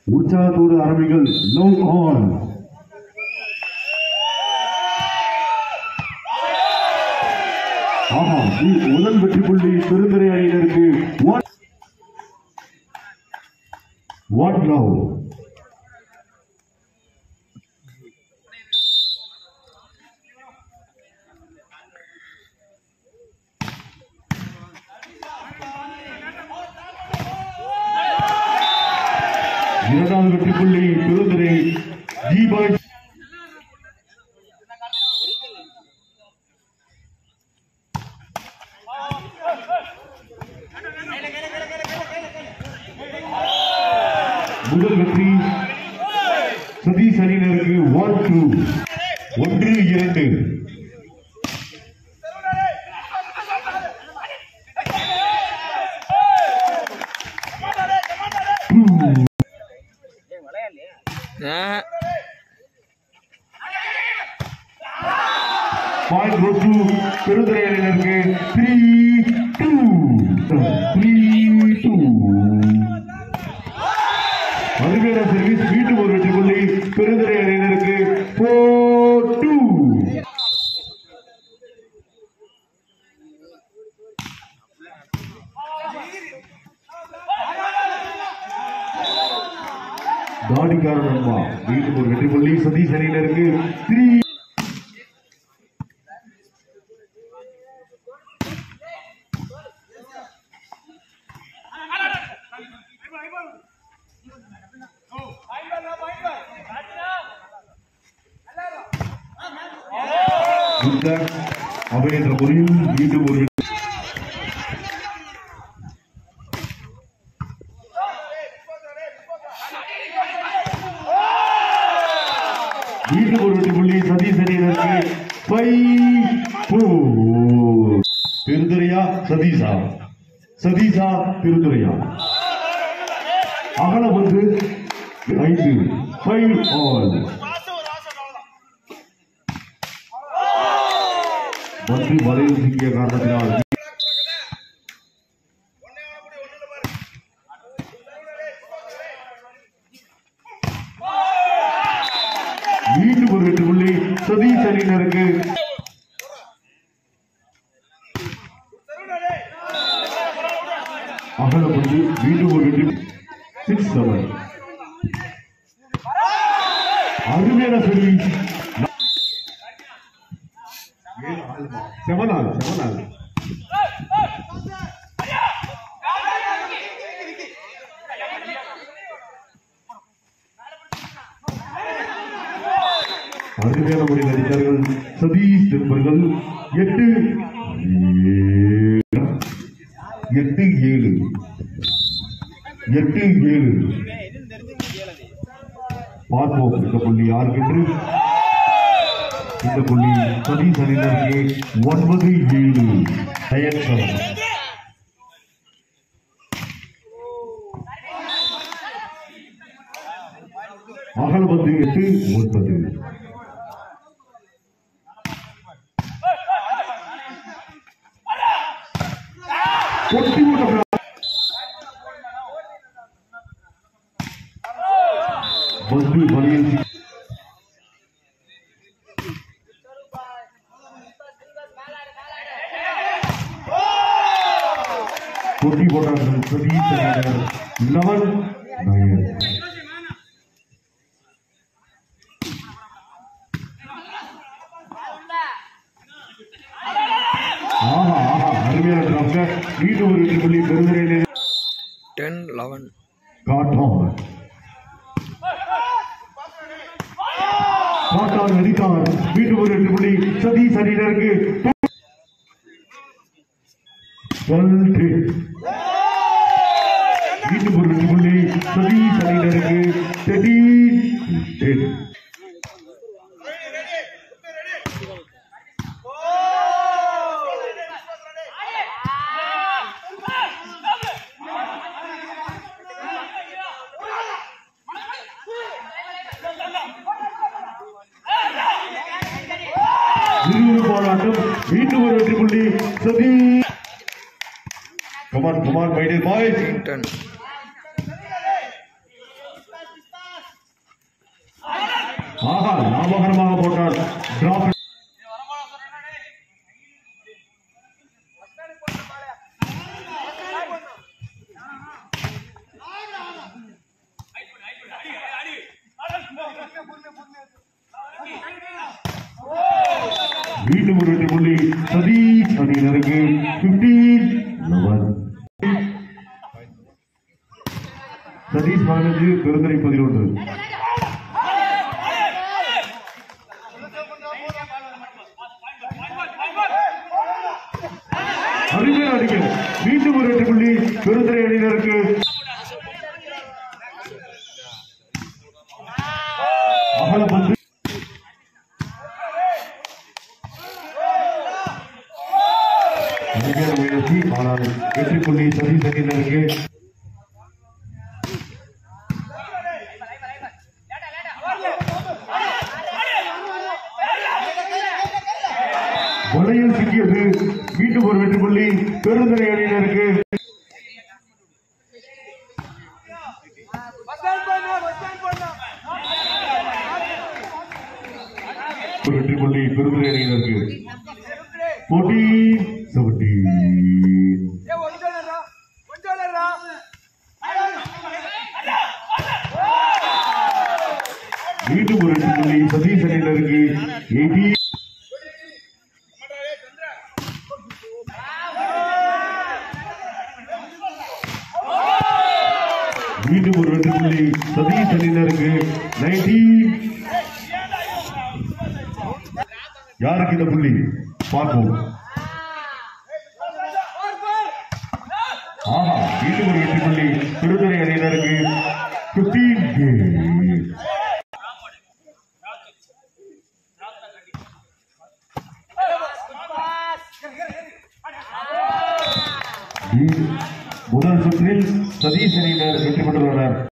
உற்சாகத்தோடு ஆரம்பிகள் love on ஆமா இ- முதல் வெற்றி புள்ளி பெருந்துறை அணியினருக்கு வாட் வாட் லவ் இரண்டாவது வெற்றி புள்ளி பெருந்துறை ஜி பாய் முதல் வெற்றி சதீஷ் அணியினருக்கு ஒன் டூ ஒன்று இரண்டு பாயிண்ட் கோஸ் டு பெருந்துறை அணியினருக்கு த்ரீ டூ த்ரீ டூ அருமையான சர்வீஸ் மீண்டும் ஒரு வெற்றி புள்ளி பெருந்துறை அணியினருக்கு ஃபோர் டூ தாடிக்காரன் அம்மா மீண்டும் ஒரு வெற்றி புள்ளி சதீஷ் அணியினருக்கு த்ரீ இந்த அவை என்ற முறையில் மீண்டும் ஒரு மீண்டும் ஒரு வெற்றி புள்ளி சதீஷ் அணியினருக்கு ஃபைவ் ஃபோர் பெருந்துரையா சதீஷா சதீஷா பெருந்துரையா அகல வந்து ஐந்து ஃபைவ் ஆல் வந்து வலையில் சிக்கிய காரணத்தினால் மீண்டும் ஒரு வெற்றி புள்ளி சதீஷ் அணியினருக்கு அகல வந்து மீண்டும் ஒரு வெற்றி சிக்ஸ் செவன் அருமையான சர்வீஸ் செவனால் செவனால் அருமையான முறையில் அடித்தார்கள் சதீஷ் என்பவர்கள் எட்டு ஏழு. எட்டு ஏழு எட்டு ஏழு பார்ப்போம் இந்த புள்ளி யாருக்கென்று இந்த புள்ளி சதீஷ் அணியினருக்கு ஒன்பது ஏழு தயக்கம் அகல் வந்து எட்டு ஒன்பது கொட்டி விட்ட வந்து வழியில் சி- கொட்டி போட்டார்கள் சதீஷ் அணியினர் லெவன் நயன் ஆஹா ஆஹா அருமையான டிராப்ல மீண்டும் ஒரு வெற்றி புள்ளி பெருந்துறையிலே டென் லெவன் காட்டான் காட்டான் அடித்தார் மீண்டும் ஒரு வெற்றி புள்ளி சதீஷ் அணியினருக்கு டுவெல் மீண்டும் ஒரு வெற்றி புள்ளி சதீஷ் அணியினருக்கு தேர்ட்டீன் இருபது போராட்டம் மீண்டும் ஒரு வெற்றி புள்ளி Satish come on come on my dear boys ten ஆஹா லாபகரமாக போட்டார் டிராப் மீண்டும் ஒரு வெற்றி புள்ளி சதீஷ் அணியினருக்கு 15 லெவன் சதீஷ் பதினஞ்சு பெருந்தரை பதினொன்று அருமையான அடிக்க மீண்டும் ஒரு வெற்றி புள்ளி பெருந்தரை அணியினருக்கு அகலப்பந்து அருமையான முயற்சி ஆனால் வெற்றி புள்ளி சதீஷ் அணியினருக்கு வலையில் சிக்கியது மீண்டும் ஒரு வெற்றி புள்ளி பெருந்தரை அணியினருக்கு ஒரு வெற்றி புள்ளி பெருந்தரை அணியினருக்கு போட்டி செவன்டி மீண்டும் ஒரு வெற்றி புள்ளி சதீஷ் அணியினருக்கு எயிட்டி மீண்டும் ஒரு வெற்றி புள்ளி சதீஷ் அணியினருக்கு நைன்டி யாருக்கு இந்த புள்ளி பார்ப்போம் ஆஹா மீண்டும் ஒரு வெற்றி புள்ளி திருத்துறை அணியினருக்கு 15 முதல் சுற்றில் சதீஷ் அணியினர் வெற்றி பெற்றுள்ளனர்